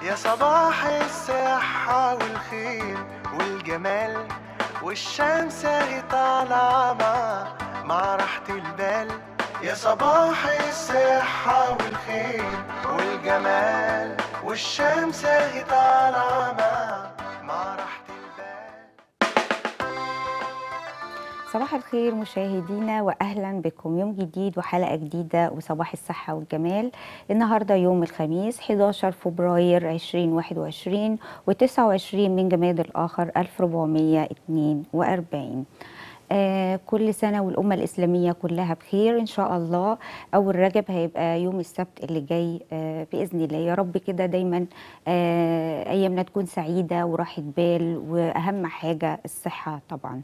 يا صباح الصحة والخير والجمال والشمس اهي طالعة مع مع راحة البال يا صباح الصحة والخير والجمال والشمس اهي طالعة مع مع راحة البال صباح الخير مشاهدينا واهلا بكم يوم جديد وحلقه جديده وصباح الصحه والجمال النهارده يوم الخميس 11 فبراير 2021 و29 من جماد الاخر 1442 آه كل سنة والأمة الإسلامية كلها بخير إن شاء الله أول رجب هيبقى يوم السبت اللي جاي آه بإذن الله يا رب كده دايما آه أيامنا تكون سعيدة وراحة بال وأهم حاجة الصحة طبعا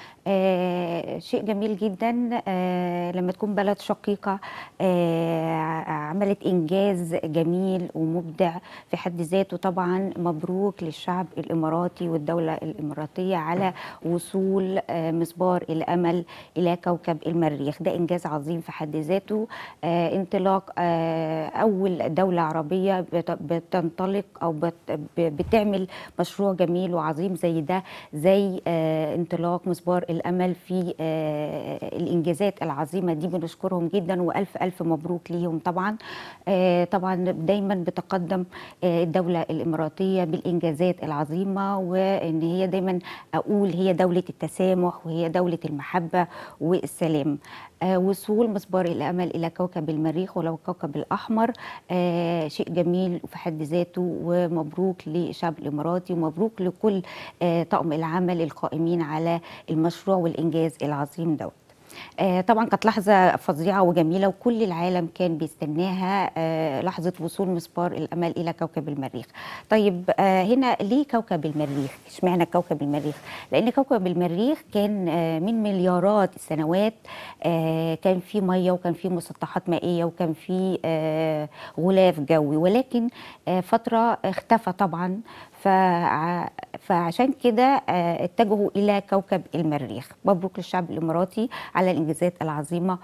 آه شيء جميل جدا آه لما تكون بلد شقيقة آه عملت إنجاز جميل ومبدع في حد ذاته طبعا مبروك للشعب الإماراتي والدولة الإماراتية على وصول آه مسبار الأمل إلى كوكب المريخ ده إنجاز عظيم في حد ذاته آه انطلاق آه أول دولة عربية بت- بتنطلق أو بت- بتعمل مشروع جميل وعظيم زي ده زي آه انطلاق مسبار الامل في آه الانجازات العظيمه دي بنشكرهم جدا والف الف مبروك ليهم طبعا آه طبعا دايما بتقدم آه الدوله الاماراتيه بالانجازات العظيمه وان هي دايما اقول هي دوله التسامح وهي دوله المحبه والسلام آه وصول مسبار الامل الى كوكب المريخ ولو الكوكب الاحمر آه شيء جميل في حد ذاته ومبروك للشعب الاماراتي ومبروك لكل آه طاقم العمل القائمين على المشروع والانجاز العظيم دوت آه طبعا كانت لحظه فظيعه وجميله وكل العالم كان بيستناها آه لحظه وصول مسبار الامل الى كوكب المريخ طيب آه هنا ليه كوكب المريخ اشمعنى كوكب المريخ لان كوكب المريخ كان آه من مليارات السنوات آه كان في ميه وكان في مسطحات مائيه وكان في آه غلاف جوي ولكن آه فتره اختفى طبعا فع- فعشان كده آه، اتجهوا الى كوكب المريخ مبروك للشعب الاماراتي على الانجازات العظيمه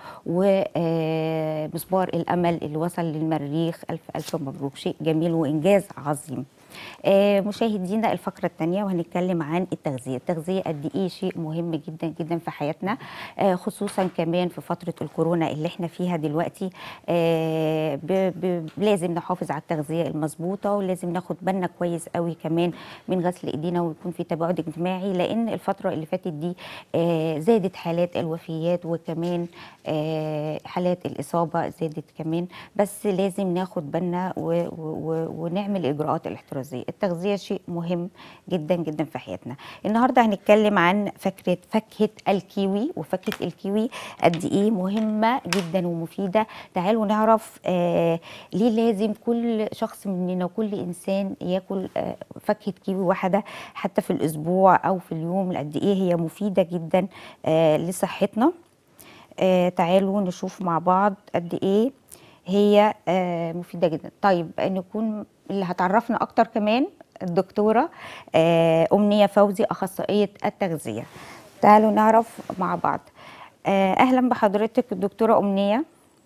ومسبار الامل اللي وصل للمريخ الف الف مبروك شيء جميل وانجاز عظيم آه، مشاهدينا الفقرة الثانية وهنتكلم عن التغذية التغذية قد إيه شيء مهم جدا جدا في حياتنا آه، خصوصا كمان في فترة الكورونا اللي احنا فيها دلوقتي آه، ب- ب- لازم نحافظ على التغذية المظبوطة ولازم ناخد بالنا كويس قوي كمان من غسل ايدينا ويكون في تباعد اجتماعي لأن الفترة اللي فاتت دي آه، زادت حالات الوفيات وكمان آه، حالات الإصابة زادت كمان بس لازم ناخد بالنا و- و- و- ونعمل الإجراءات الاحترازية التغذية شيء مهم جدا جدا في حياتنا النهاردة هنتكلم عن فكرة فاكهة الكيوي وفاكهة الكيوي قد إيه مهمة جدا ومفيدة تعالوا نعرف آه ليه لازم كل شخص مننا وكل إنسان ياكل آه فاكهة كيوي واحدة حتى في الأسبوع أو في اليوم قد إيه هي مفيدة جدا آه لصحتنا آه تعالوا نشوف مع بعض قد ايه هي آه مفيده جدا طيب نكون اللي هتعرفنا اكتر كمان الدكتوره آه امنيه فوزي اخصائيه التغذيه تعالوا نعرف مع بعض آه اهلا بحضرتك الدكتوره امنيه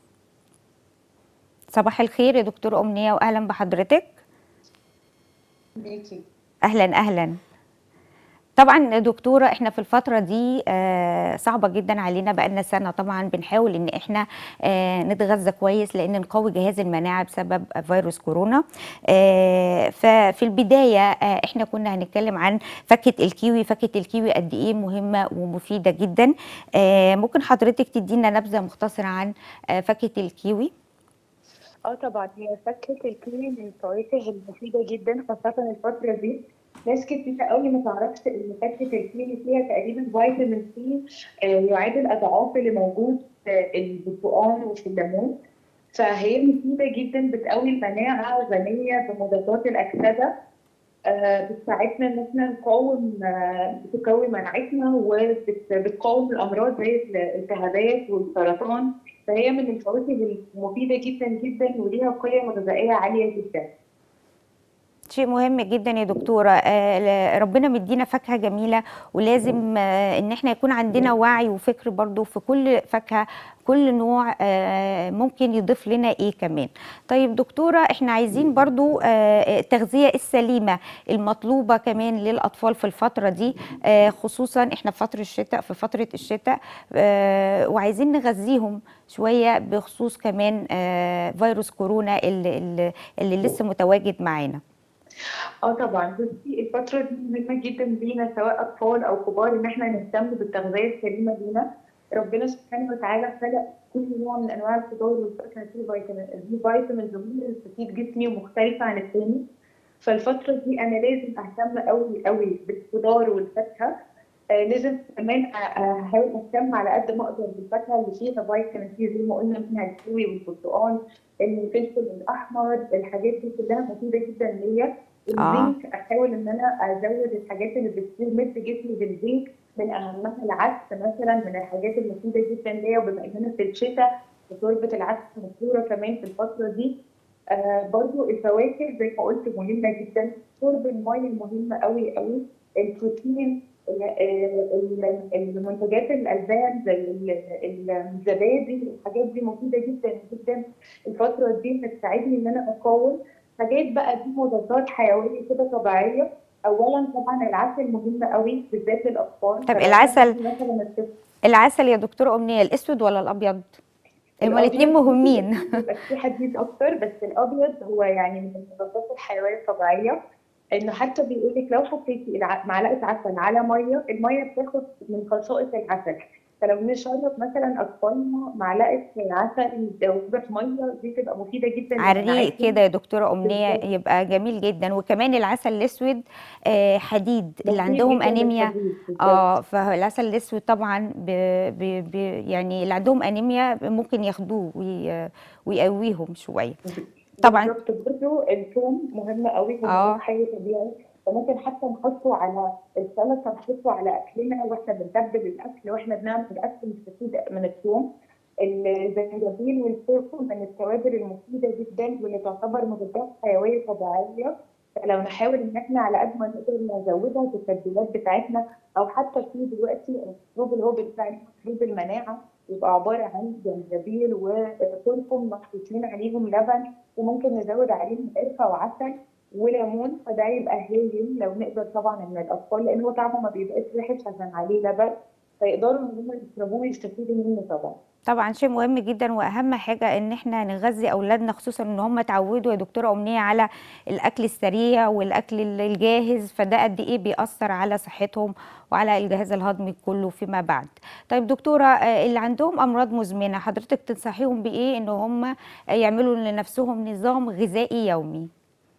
صباح الخير يا دكتوره امنيه واهلا بحضرتك بيكي اهلا اهلا طبعا دكتورة احنا في الفترة دي آه، صعبة جدا علينا بقالنا سنة طبعا بنحاول ان احنا آه، نتغذى كويس لان نقوي جهاز المناعة بسبب فيروس كورونا آه، ففي البداية آه، احنا كنا هنتكلم عن فاكهة الكيوي فاكهة الكيوي قد ايه مهمة ومفيدة جدا آه، ممكن حضرتك تدينا نبذة مختصرة عن آه، فاكهة الكيوي اه طبعا هي فاكهة الكيوي من الفواكه المفيدة جدا خاصة الفترة دي ناس كتير قوي ما تعرفش ان فاكهة الكيوي فيها تقريبا فيتامين سي آه، يعادل اضعاف اللي موجود في البرتقال وفي الليمون فهي مفيدة جدا بتقوي المناعة غنية بمضادات الأكسدة آه، بتساعدنا ان احنا نقاوم آه، بتقوي مناعتنا وبتقاوم الامراض زي الالتهابات والسرطان فهي من الفواكه المفيده جدا جدا وليها قيم غذائيه عاليه جدا شيء مهم جدا يا دكتورة آه، ل- ربنا مدينا فاكهة جميلة ولازم آه، ان احنا يكون عندنا وعي وفكر برضو في كل فاكهة كل نوع آه، ممكن يضيف لنا ايه كمان طيب دكتورة احنا عايزين برضو آه، التغذية السليمة المطلوبة كمان للأطفال في الفترة دي آه، خصوصا احنا في فترة الشتاء في فترة الشتاء آه، وعايزين نغذيهم شوية بخصوص كمان آه، فيروس كورونا اللي, اللي, اللي لسه متواجد معانا اه طبعا بصي الفترة دي مهمة جدا لينا سواء أطفال أو كبار إن احنا نهتم بالتغذية السليمة لينا ربنا سبحانه وتعالى خلق كل نوع من أنواع الخضار والفاكهة فيه فيتامين دي فيتامين ظهور تفيد جسمي ومختلفة عن التاني فالفترة دي أنا لازم أهتم أوي أوي بالخضار والفاكهة آه لازم كمان أ- أحاول أهتم على قد ما أقدر بالفاكهة اللي فيها فيتامين سي زي ما قلنا منها الكيوي والبرتقال الفلفل الأحمر الحاجات دي كلها مفيدة جدا ليا آه. الزنك احاول ان انا ازود الحاجات اللي بتصير مثل جسمي بالزنك من اهمها العدس مثلا من الحاجات المفيده جدا ليا وبما اننا في الشتاء شوربه العدس مشهوره كمان في الفتره دي آه برضو الفواكه زي ما قلت مهمه جدا شرب الميه مهمه قوي قوي البروتين ال- آه، ال- المنتجات الالبان زي ال- الزبادي الحاجات دي مفيده جدا جدا الفتره دي بتساعدني ان انا اقاوم حاجات بقى دي مضادات حيويه كده طبيعيه اولا طبعا العسل مهم قوي بالذات للاطفال طب فلو العسل- مثلا الطفل العسل يا دكتورة أمنية الأسود ولا الأبيض؟ هما الاتنين الأبيض مهمين بيبقى فيه حديد اكتر بس الابيض هو يعني من المضادات الحيويه الطبيعيه انه حتى بيقول لك لو حطيتي الع- معلقه عسل على ميه الميه بتاخد من خصائص العسل فلو نشرب مثلا اطفالنا معلقه عسل مدوبه في ميه دي تبقى مفيده جدا على الريق لمناعتهم. كده يا دكتورة أمنية بالظبط. يبقى جميل جدا وكمان العسل الأسود آه، حديد اللي مفيد عندهم جداً أنيميا للحديد. بالظبط. اه فالعسل الاسود طبعا ب... ب... ب... يعني اللي عندهم انيميا ممكن ياخدوه وي... ويقويهم شويه طبعاً. بالظبط برضه الثوم مهم قوي هو آه. مضاد حيوي طبيعي فممكن حتى نحطه على السلطه نحطه على اكلنا واحنا بنتبل الاكل واحنا بنعمل الاكل نستفيد من الثوم الزنجبيل والكركم من التوابل المفيده جدا واللي تعتبر مضادات حيويه طبيعيه فلو نحاول ان احنا على قد ما نقدر نزودها في التتبيلات بتاعتنا او حتى في دلوقتي المشروب اللي هو بتاع مشروب المناعه يبقى عباره عن زنجبيل وكركم محطوطين عليهم لبن وممكن نزود عليهم قرفه وعسل وليمون فده يبقى هايل لو نقدر طبعا ان الاطفال لان هو طعمه ما بيبقاش وحش عشان عليه لبن فيقدروا ان هم يشربوه ويستفيدوا منه طبعا طبعا شيء مهم جدا واهم حاجه ان احنا نغذي اولادنا خصوصا ان هم اتعودوا يا دكتوره امنيه على الاكل السريع والاكل الجاهز فده قد ايه بيأثر على صحتهم وعلى الجهاز الهضمي كله فيما بعد طيب دكتوره آه، اللي عندهم امراض مزمنه حضرتك تنصحيهم بايه ان هم يعملوا لنفسهم نظام غذائي يومي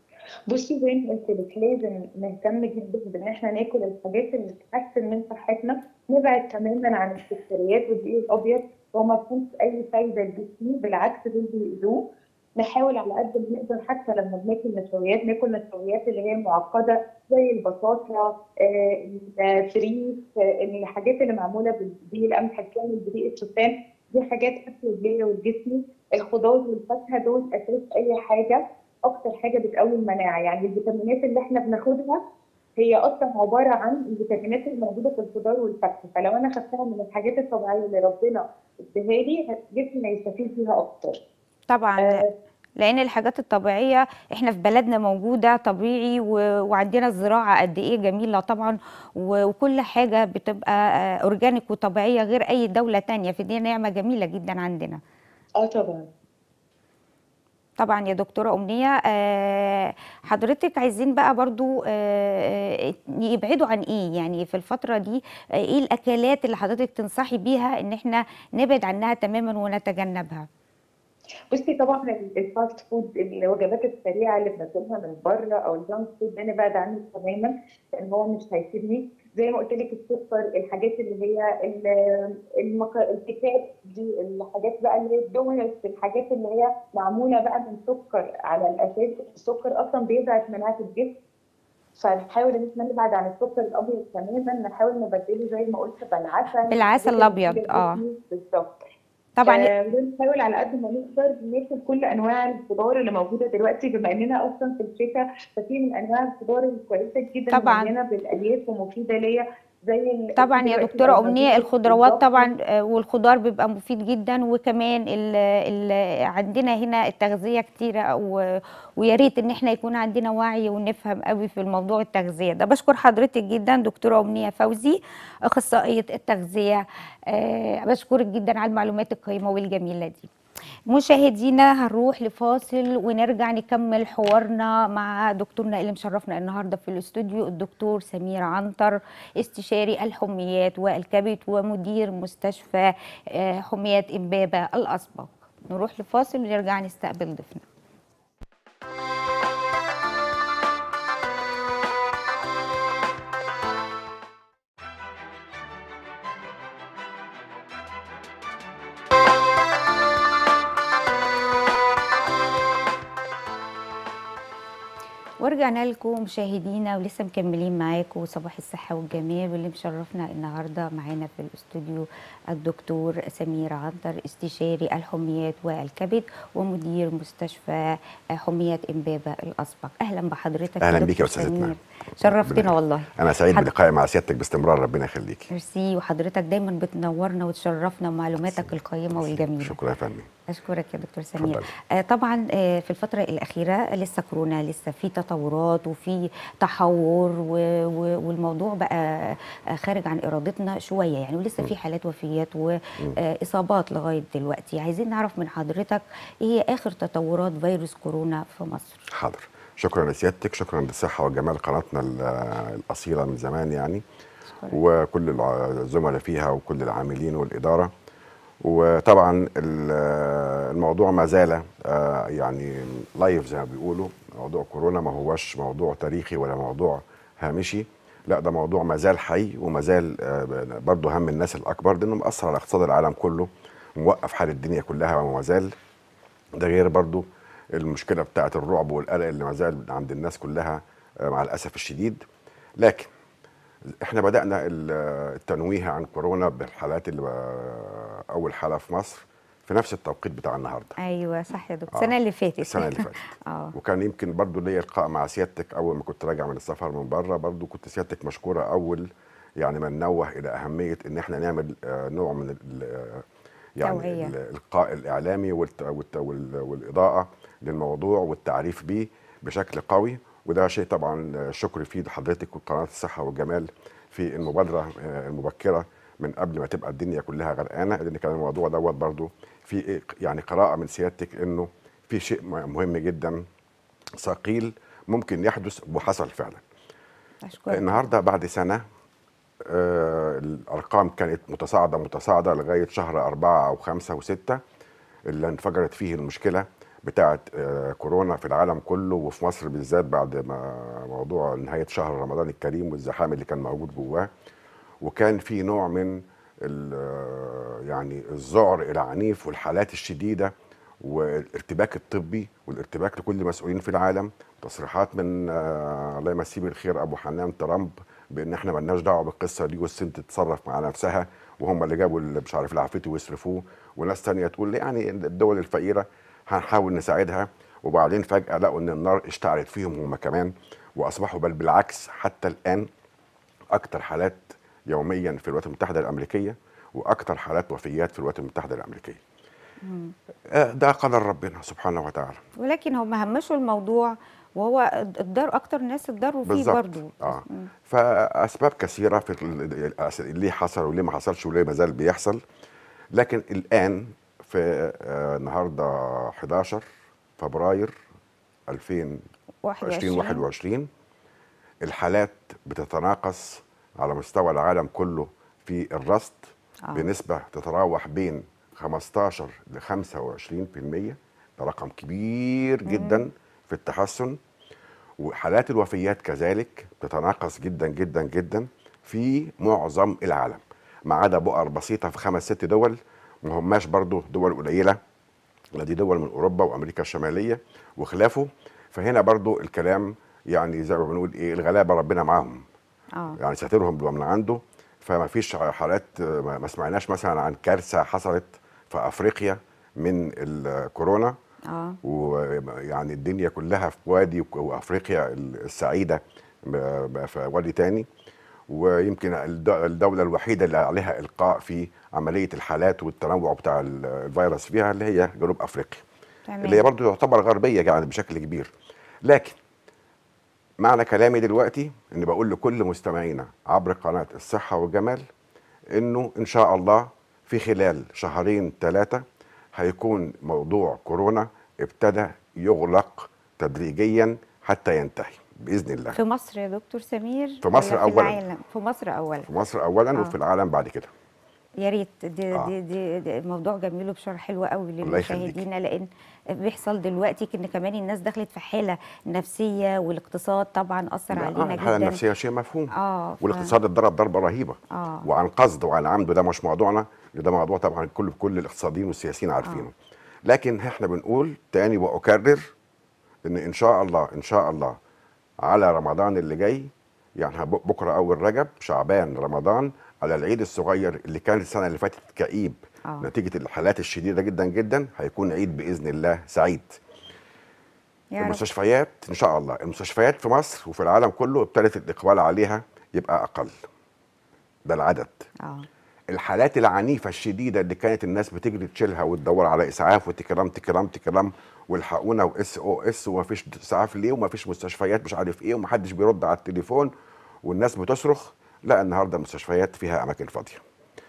بصي زي ما قلت لك لازم نهتم جدا بان احنا ناكل الحاجات اللي تحسن من صحتنا نبعد تماما عن السكريات والدقيق الابيض هو ما فيهوش اي فايده لجسمي بالعكس دول بيأذوه نحاول على قد ما نقدر حتى لما بناكل نشويات ناكل نشويات اللي هي معقده زي البطاطا آه، الفريك آه، الحاجات اللي معموله بالدقيق القمح الكامل بدقيق الشوفان دي حاجات هتفيد ليا ولجسمي الخضار والفاكهه دول اساس اي حاجه اكتر حاجه بتقوي المناعه يعني الفيتامينات اللي احنا بناخدها هي اصلا عباره عن الفيتامينات الموجوده في الخضار والفاكهه فلو انا خدتها من الحاجات الطبيعيه اللي ربنا اداها لي جسمي هيستفيد بيها اكتر طبعا آه، لان الحاجات الطبيعيه احنا في بلدنا موجوده طبيعي و... وعندنا الزراعه قد ايه جميله طبعا و... وكل حاجه بتبقى آه، اورجانيك وطبيعيه غير اي دوله تانية فدي نعمه جميله جدا عندنا اه طبعا طبعا يا دكتورة أمنية آه، حضرتك عايزين بقى برضو آه، يبعدوا عن ايه يعني في الفترة دي آه، ايه الأكلات اللي حضرتك تنصحي بيها ان احنا نبعد عنها تماما ونتجنبها بصي طبعا ال- الفاست فود الوجبات السريعه اللي بناكلها من بره او الجانك فود ده نبعد عنه تماما لان هو مش هيفيدني زي ما قلت لك السكر الحاجات اللي هي ال- المك... الكيكات دي الحاجات بقى اللي هي الدونتس الحاجات اللي هي معموله بقى من سكر على الاساس السكر اصلا بيضعف مناعه الجسم فنحاول ان احنا نبعد عن السكر الابيض تماما نحاول نبدله زي ما قلت بالعسل بالعسل الحاجات الأبيض، المفيدة آه. للجسم. بالظبط طبعا آه، ونحاول على قد ما نقدر ناكل كل انواع الخضار اللي موجوده دلوقتي بما اننا اصلا في الشتاء ففي من انواع الخضار الكويسه جدا طبعاً. مليانه بالالياف ومفيده ليا زي ال- طبعا في يا دلوقتي دكتورة بقى أمنية موجود الخضروات بالظبط. طبعا آه، والخضار بيبقى مفيد جدا وكمان ال ال عندنا هنا التغذية كتيرة و- ويا ريت ان احنا يكون عندنا وعي ونفهم قوي في الموضوع التغذية ده بشكر حضرتك جدا دكتورة أمنية فوزي أخصائية التغذية آه، بشكرك جدا على المعلومات القيمة والجميلة دي مشاهدينا هنروح لفاصل ونرجع نكمل حوارنا مع دكتورنا اللي مشرفنا النهارده في الاستوديو الدكتور سمير عنتر استشاري الحميات والكبد ومدير مستشفى آه، حميات امبابه الاسبق نروح لفاصل ونرجع نستقبل ضيفنا ورجعنا لكم مشاهدينا ولسه مكملين معاكم صباح الصحة والجمال واللي مشرفنا النهارده معانا في الاستوديو الدكتور سمير عنتر استشاري الحميات والكبد ومدير مستشفى حميات امبابة الاسبق اهلا بحضرتك أهلاً يا بيك يا دكتور أستاذتنا. سمير. شرفتنا ربنا- والله انا سعيد حد- بلقائي مع سيادتك باستمرار ربنا يخليكي ميرسي وحضرتك دايما بتنورنا وتشرفنا بمعلوماتك القيمة والجميلة شكرا يا فندم أشكرك يا دكتور سمير اتفضلي. آه طبعا آه في الفترة الأخيرة لسه كورونا لسه في تطورات وفي تحور و و والموضوع بقى آه خارج عن إرادتنا شوية يعني ولسه في حالات وفيات وإصابات لغاية دلوقتي عايزين نعرف من حضرتك إيه هي آخر تطورات فيروس كورونا في مصر حاضر شكرا لسيادتك شكرا للصحه والجمال قناتنا ال- الاصيله من زمان يعني شكراً. وكل الع- الزملاء فيها وكل العاملين والاداره وطبعا ال- الموضوع ما زال آه، يعني لايف زي ما بيقولوا موضوع كورونا ما هوش موضوع تاريخي ولا موضوع هامشي لا ده موضوع ما زال حي وما زال آه، برضه هم الناس الاكبر لانه مأثر على اقتصاد العالم كله موقف حال الدنيا كلها وما زال ده غير برضو المشكله بتاعه الرعب والقلق اللي ما زال عند الناس كلها آه، مع الاسف الشديد لكن احنا بدانا ال- التنويه عن كورونا بالحالات اللي آه، اول حاله في مصر في نفس التوقيت بتاع النهارده أيوة صح يا دكتور آه. السنة اللي فاتت السنه اللي فاتت اه وكان يمكن برضو ليا لقاء مع سيادتك اول ما كنت راجع من السفر من بره برضو كنت سيادتك مشكوره اول يعني ما ننوه الى اهميه ان احنا نعمل آه، نوع من ال- آه، يعني توعية. ال- الالقاء الاعلامي والت- والت- وال- والاضاءه للموضوع والتعريف به بشكل قوي وده شيء طبعا آه، شكر فيه لحضرتك وقناه الصحه والجمال في المبادره آه، المبكره من قبل ما تبقى الدنيا كلها غرقانه لان كان الموضوع دوت برضو في إيه يعني قراءه من سيادتك انه في شيء مهم جدا ثقيل ممكن يحدث وحصل فعلا أشكرك النهارده بعد سنه آه الارقام كانت متصاعده متصاعده لغايه شهر أربعة او خمسة وستة اللي انفجرت فيه المشكله بتاعه آه كورونا في العالم كله وفي مصر بالذات بعد ما موضوع نهايه شهر رمضان الكريم والزحام اللي كان موجود جواه وكان في نوع من ال- يعني الذعر العنيف والحالات الشديده والارتباك الطبي والارتباك لكل المسؤولين في العالم تصريحات من آه الله يمسيه بالخير ابو حنان ترامب بان احنا مالناش دعوه بالقصه دي والصين تتصرف مع نفسها وهم اللي جابوا اللي مش عارف العفريت ويصرفوه وناس تانية تقول يعني الدول الفقيره هنحاول نساعدها وبعدين فجاه لقوا ان النار اشتعلت فيهم هم كمان واصبحوا بل بالعكس حتى الان اكتر حالات يوميا في الولايات المتحده الامريكيه واكتر حالات وفيات في الولايات المتحده الامريكيه آه، ده قدر ربنا سبحانه وتعالى ولكن هم همشوا الموضوع وهو اتضر اكتر ناس اتضروا فيه بالظبط برضو اه فاسباب كثيره في ال- ال- ليه حصل وليه ما حصلش وليه ما زال بيحصل لكن الان في آه، النهارده 11 فبراير 2020 21 الحالات بتتناقص على مستوى العالم كله في الرصد آه. بنسبه تتراوح بين 15 ل 25% ده رقم كبير جدا في التحسن وحالات الوفيات كذلك تتناقص جدا جدا جدا في معظم العالم ما عدا بؤر بسيطه في خمس ست دول ما هماش برضو دول قليله لا دي دول من اوروبا وامريكا الشماليه وخلافه فهنا برضو الكلام يعني زي ما بنقول ايه الغلابه ربنا معاهم اه يعني ساترهم بيبقى من عنده فما فيش حالات ما ما سمعناش مثلا عن كارثه حصلت في افريقيا من الكورونا اه ويعني الدنيا كلها في وادي وافريقيا السعيده بقى في وادي تاني ويمكن الد- الدوله الوحيده اللي عليها القاء في عمليه الحالات والتنوع بتاع ال- الفيروس فيها اللي هي جنوب افريقيا تمام اللي هي برضه تعتبر غربيه يعني بشكل كبير لكن معنى كلامي دلوقتي اني بقول لكل مستمعينا عبر قناه الصحه والجمال انه ان شاء الله في خلال شهرين ثلاثه هيكون موضوع كورونا ابتدى يغلق تدريجيا حتى ينتهي باذن الله في مصر يا دكتور سمير في مصر ولا أولاً. العالم؟ في مصر اولا في مصر اولا آه. وفي العالم بعد كده يا ريت دي, آه. دي, دي, دي موضوع جميل وبشرح حلو قوي الله يخليك. للمشاهدين لان بيحصل دلوقتي ان كمان الناس دخلت في حاله نفسيه والاقتصاد طبعا اثر لا، علينا الحاله جدا النفسيه شيء مفهوم اه ف- والاقتصاد اتضرب ضربه رهيبه اه وعن قصد وعن عمد ده مش موضوعنا ده موضوع طبعا كل كل الاقتصاديين والسياسيين عارفينه لكن احنا بنقول تاني واكرر ان ان شاء الله ان شاء الله على رمضان اللي جاي يعني بك- بكره اول رجب شعبان رمضان على العيد الصغير اللي كان السنه اللي فاتت كئيب آه. نتيجه الحالات الشديده جدا جدا هيكون عيد باذن الله سعيد يا رب المستشفيات ان شاء الله المستشفيات في مصر وفي العالم كله ابتدت الاقبال عليها يبقى اقل ده العدد اه الحالات العنيفه الشديده اللي كانت الناس بتجري تشيلها وتدور على اسعاف وتكرم تكرم تكرم والحقونا واس او اس ومفيش اسعاف ليه ومفيش مستشفيات مش عارف ايه ومحدش بيرد على التليفون والناس بتصرخ لا النهارده المستشفيات فيها اماكن فاضيه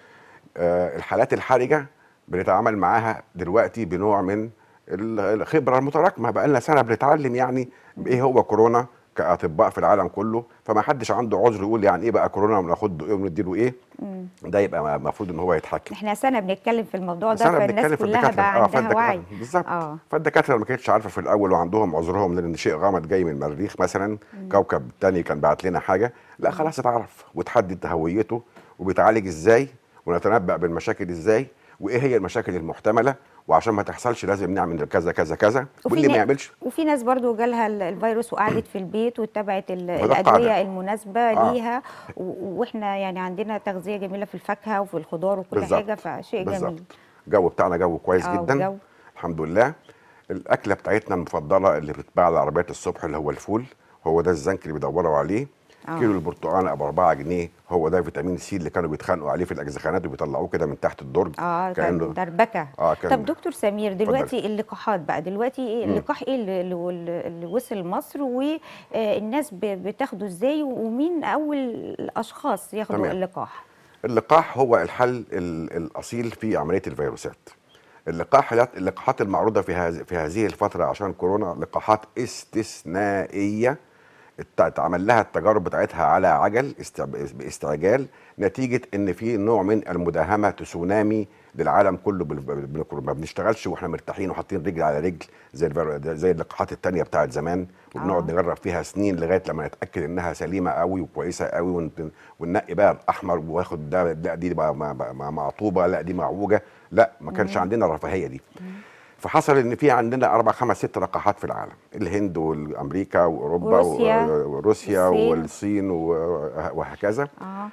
آه، الحالات الحرجه بنتعامل معاها دلوقتي بنوع من ال- الخبره المتراكمه بقى لنا سنه بنتعلم يعني ايه هو كورونا كاطباء في العالم كله فما حدش عنده عذر يقول يعني ايه بقى كورونا وناخد ايه ونديله ايه ده يبقى المفروض ان هو يتحكم احنا سنه بنتكلم في الموضوع ده سنة فالناس بنتكلم في كلها الدكاترة. بقى آه، عندها فالدكاترة- وعي بالظبط اه فالدكاتره ما كانتش عارفه في الاول وعندهم عذرهم لان شيء غامض جاي من المريخ مثلا كوكب تاني كان بعت لنا حاجه لا خلاص اتعرف وتحدد هويته وبيتعالج ازاي ونتنبأ بالمشاكل ازاي وايه هي المشاكل المحتمله وعشان ما تحصلش لازم نعمل كذا كذا كذا واللي ما نا- يعملش وفي ناس برضو جالها ال- الفيروس وقعدت في البيت واتبعت ال- وده القاعدة. الادويه المناسبه آه. ليها و- واحنا يعني عندنا تغذيه جميله في الفاكهه وفي الخضار وكل بالظبط. حاجه فشيء بالظبط جميل الجو بتاعنا جو كويس آه، جدا والجو. الحمد لله الاكله بتاعتنا المفضله اللي بتتباع على عربيات الصبح اللي هو الفول هو ده الزنك اللي بيدوروا عليه آه. كيلو البرتقال ابو 4 جنيه هو ده فيتامين سي اللي كانوا بيتخانقوا عليه في الاجزخانات وبيطلعوه كده من تحت الدرج اه كانه كان دربكه اه كان طب دكتور سمير دلوقتي اللقاحات بقى دلوقتي ايه اللقاح ايه اللي, اللي اللي وصل مصر والناس بتاخده ازاي ومين اول الاشخاص ياخدوا تمام. اللقاح اللقاح هو الحل ال- الاصيل في عمليه الفيروسات اللقاح اللقاحات المعروضه في هذه في هذه الفتره عشان كورونا لقاحات استثنائيه ات- اتعمل لها التجارب بتاعتها على عجل است- باستعجال نتيجه ان في نوع من المداهمه تسونامي للعالم كله بال- بال- بالكورونا ما بنشتغلش واحنا مرتاحين وحاطين رجل على رجل زي الفيرو- زي اللقاحات التانية بتاعت زمان وبنقعد آه. نجرب فيها سنين لغايه لما نتاكد انها سليمه قوي وكويسه قوي ونت- وننقي بقى الاحمر واخد ده لا دي بقى ما- ما- ما- معطوبه لا دي معوجه لا ما كانش عندنا الرفاهيه دي فحصل ان في عندنا اربع خمس ست لقاحات في العالم الهند والامريكا واوروبا وروسيا و- وروسيا والصين. والصين و- وهكذا اه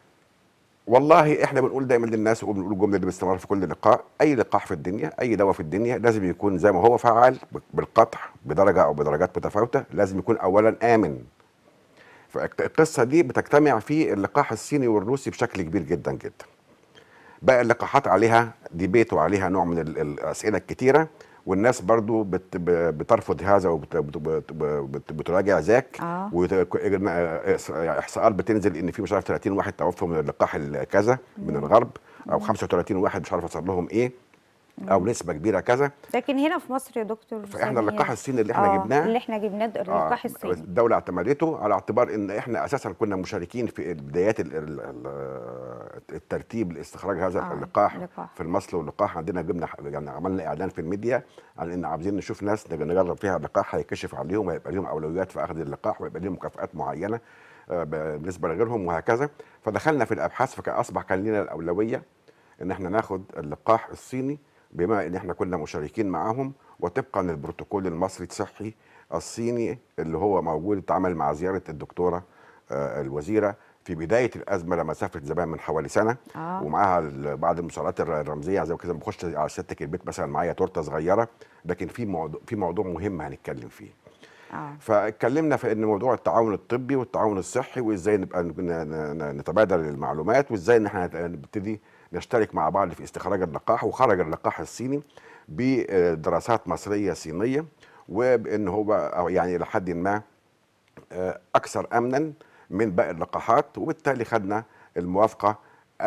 والله احنا بنقول دايما للناس وبنقول الجمله دي باستمرار في كل لقاء اي لقاح في الدنيا اي دواء في الدنيا لازم يكون زي ما هو فعال بالقطع بدرجه او بدرجات متفاوته لازم يكون اولا امن فالقصه دي بتجتمع في اللقاح الصيني والروسي بشكل كبير جدا جدا بقى اللقاحات عليها ديبيت وعليها نوع من ال- الاسئله الكتيره والناس برضو بت ب- بترفض هذا وبتراجع ذاك آه. وت- احصاءات بتنزل ان في مش عارف 30 واحد توفوا من اللقاح الكذا من الغرب او 35 واحد مش عارف حصل لهم ايه او نسبه كبيره كذا لكن هنا في مصر يا دكتور فاحنا سمير، اللقاح الصيني اللي احنا آه، جبناه اللي احنا جبناه ده اللقاح آه، الصيني الدولة اعتمدته على اعتبار ان احنا اساسا كنا مشاركين في بدايات ال- ال- ال- الترتيب لاستخراج هذا آه، اللقاح اللقاح. في المصل واللقاح عندنا جبنا يعني عملنا اعلان في الميديا عن ان عاوزين نشوف ناس نج- نجرب فيها اللقاح هيكشف عليهم وهيبقى لهم اولويات في اخذ اللقاح ويبقى لهم مكافآت معينه آه، ب- بالنسبه لغيرهم وهكذا فدخلنا في الابحاث فاصبح كان لنا الاولويه ان احنا ناخد اللقاح الصيني بما ان احنا كنا مشاركين معاهم وطبقا للبروتوكول المصري الصحي الصيني اللي هو موجود اتعمل مع زياره الدكتوره آه، الوزيره في بدايه الازمه لما سافرت زمان من حوالي سنه اه ومعاها ال- بعض المساعدات الر- الرمزيه زي كده بخش على سيادتك البيت مثلا معايا تورته صغيره لكن في موضوع في موضوع مهم هنتكلم فيه اه فاتكلمنا في ان موضوع التعاون الطبي والتعاون الصحي وازاي نبقى ن- ن- ن- نتبادل المعلومات وازاي ان احنا نت- نبتدي نشترك مع بعض في استخراج اللقاح وخرج اللقاح الصيني بدراسات مصريه صينيه وبان هو أو يعني الى حد ما آه، اكثر امنا من باقي اللقاحات وبالتالي خدنا الموافقه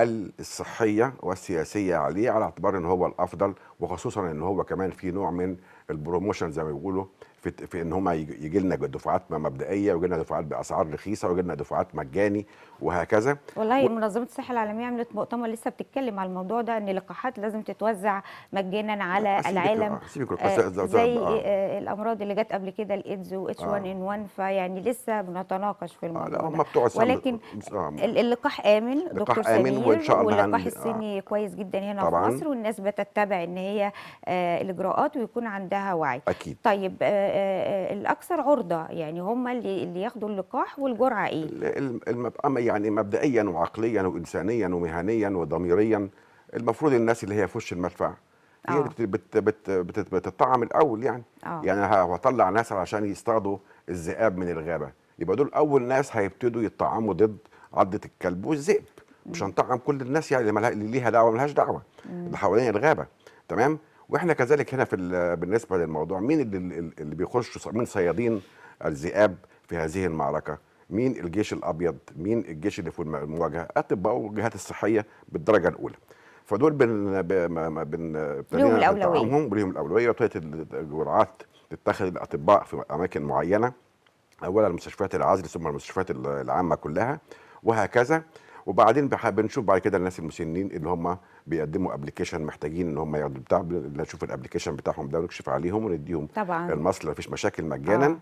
الصحيه والسياسيه عليه على اعتبار ان هو الافضل وخصوصا ان هو كمان في نوع من البروموشن زي ما بيقولوا في, في ان هم يجي لنا دفعات مبدئيه ويجي لنا دفعات باسعار رخيصه ويجي لنا دفعات مجاني وهكذا والله و- منظمة الصحة العالمية عملت مؤتمر لسه بتتكلم على الموضوع ده ان اللقاحات لازم تتوزع مجانا على سيبك- العالم آه، سيبك آه، القصة- زي آه. آه، الامراض اللي جت قبل كده الايدز و اتش 1 ان 1 فيعني لسه بنتناقش في آه، الموضوع لا هم ده بتوع السم- ولكن آه، ال- اللقاح امن دكتور لقاح آمن سمير وإن شاء الله واللقاح هن- الصيني كويس جدا هنا طبعاً. في مصر والناس بتتبع ان هي آه، الاجراءات ويكون عندها وعي اكيد طيب آه، آه، آه، الاكثر عرضه يعني هم اللي اللي ياخدوا اللقاح والجرعه ايه ال- ال- الم- أما يعني مبدئيا وعقليا وانسانيا ومهنيا وضميريا المفروض الناس اللي هي في وش المدفع هي آه. اللي بت- بت- بت- بت- بتطعم الاول يعني اه يعني ه- هطلع ناس علشان يصطادوا الذئاب من الغابه يبقى دول اول ناس هيبتدوا يطعموا ضد عضه الكلب والذئب مش هنطعم كل الناس يعني اللي, ملها اللي ليها دعوه ملهاش دعوه اللي حوالين الغابه تمام واحنا كذلك هنا في ال- بالنسبه للموضوع مين اللي, اللي اللي بيخشوا من صيادين الذئاب في هذه المعركه مين الجيش الابيض مين الجيش اللي في الم- المواجهه اطباء والجهات الصحيه بالدرجه الاولى فدول بن ب- ما- ما- بن ابتدينا الأولوية. نطعمهم وليهم الاولويه وابتدت الجرعات تتخذ الاطباء في اماكن معينه اولا مستشفيات العزل ثم المستشفيات ال- العامه كلها وهكذا وبعدين بح- بنشوف بعد كده الناس المسنين اللي هم بيقدموا ابلكيشن محتاجين ان هم ياخدوا بتاع نشوف الابلكيشن بتاعهم ده ونكشف عليهم ونديهم طبعا المصل مفيش مشاكل مجانا آه.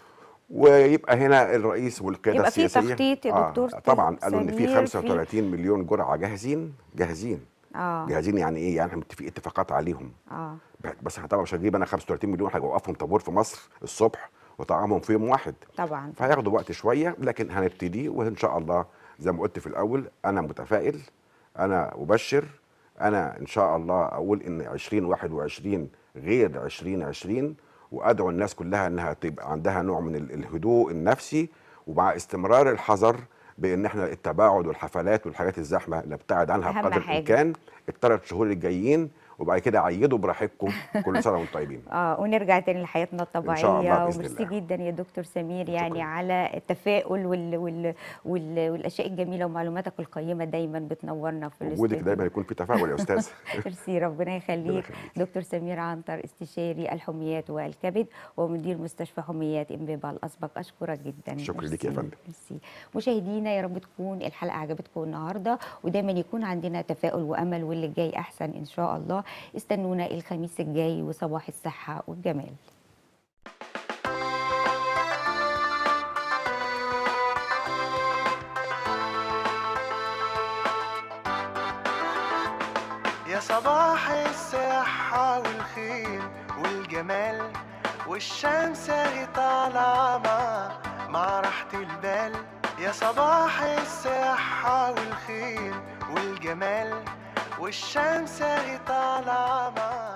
ويبقى هنا الرئيس والقياده يبقى في السياسيه تخطيط يا دكتور طبعا قالوا ان في سمير في- 35 مليون جرعه جاهزين جاهزين اه جاهزين يعني ايه يعني احنا متفقين اتفاقات عليهم اه بس احنا طبعا مش هنجيب انا 35 مليون هوقفهم طابور في مصر الصبح وطعامهم في يوم واحد طبعا فهياخدوا وقت شويه لكن هنبتدي وان شاء الله زي ما قلت في الاول انا متفائل انا ابشر انا ان شاء الله اقول ان 2021 غير 2020 وادعو الناس كلها انها تبقى عندها نوع من ال- الهدوء النفسي ومع استمرار الحذر بان احنا التباعد والحفلات والحاجات الزحمه نبتعد عنها أهم بقدر حاجة. الامكان الثلاث شهور الجايين وبعد كده عيدوا براحتكم كل سنه وانتم طيبين اه ونرجع تاني لحياتنا الطبيعيه شاء الله بإذن وميرسي الله. جدا يا دكتور سمير يعني شكراً. على التفاؤل وال... وال... وال... والاشياء الجميله ومعلوماتك القيمه دايما بتنورنا في وجودك الاستوديو. دايما يكون في تفاؤل يا استاذ ميرسي ربنا يخليك يخليك. دكتور سمير عنتر استشاري الحميات والكبد ومدير مستشفى حميات امبابه الاسبق اشكرك جدا شكرا ليك يا ميرسي. فندم. ميرسي مشاهدينا يا رب تكون الحلقه عجبتكم النهارده ودايما يكون عندنا تفاؤل وامل واللي جاي احسن ان شاء الله استنونا الخميس الجاي وصباح الصحه والجمال يا صباح الصحة والخير والجمال والشمس اهي طالعة مع مع راحة البال يا صباح الصحة والخير والجمال والشمس اهي طالعة مع